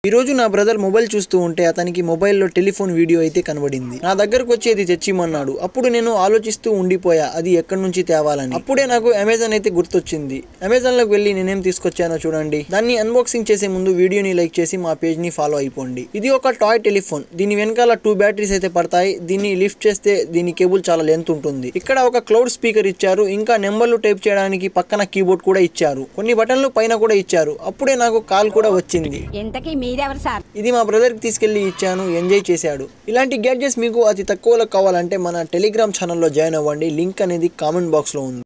ఈ రోజు నా బ్రదర్ మొబైల్ చూస్తూ ఉంటే అతనికి మొబైల్లో టెలిఫోన్ వీడియో అయితే కనబడింది నా దగ్గరకు వచ్చి అది తెచ్చిమన్నాడు అప్పుడు నేను ఆలోచిస్తూ ఉండిపోయా అది ఎక్కడి నుంచి తేవాలని అప్పుడే నాకు అమెజాన్ అయితే గుర్తొచ్చింది అమెజాన్ లోకి వెళ్ళి నేనేం తీసుకొచ్చానో చూడండి దాన్ని అన్బాక్సింగ్ చేసే ముందు వీడియోని లైక్ చేసి మా పేజ్ ని ఫాలో అయిపోండి ఇది ఒక టాయ్ టెలిఫోన్ దీని వెనకాల టూ బ్యాటరీస్ అయితే పడతాయి దీన్ని లిఫ్ట్ చేస్తే దీని కేబుల్ చాలా లెంత్ ఉంటుంది ఇక్కడ ఒక క్లౌడ్ స్పీకర్ ఇచ్చారు ఇంకా నెంబర్లు టైప్ చేయడానికి పక్కన కీబోర్డ్ కూడా ఇచ్చారు కొన్ని బటన్లు పైన కూడా ఇచ్చారు అప్పుడే నాకు కాల్ కూడా వచ్చింది ఇంతకీ మీరెవరు సార్ ఇది మా బ్రదర్కి తీసుకెళ్లి ఇచ్చాను ఎంజాయ్ చేశాడు ఇలాంటి గ్యాడ్జెట్స్ మీకు అతి తక్కువలో కావాలంటే మన టెలిగ్రామ్ ఛానల్లో జాయిన్ అవ్వండి లింక్ అనేది కామెంట్ బాక్స్లో ఉంది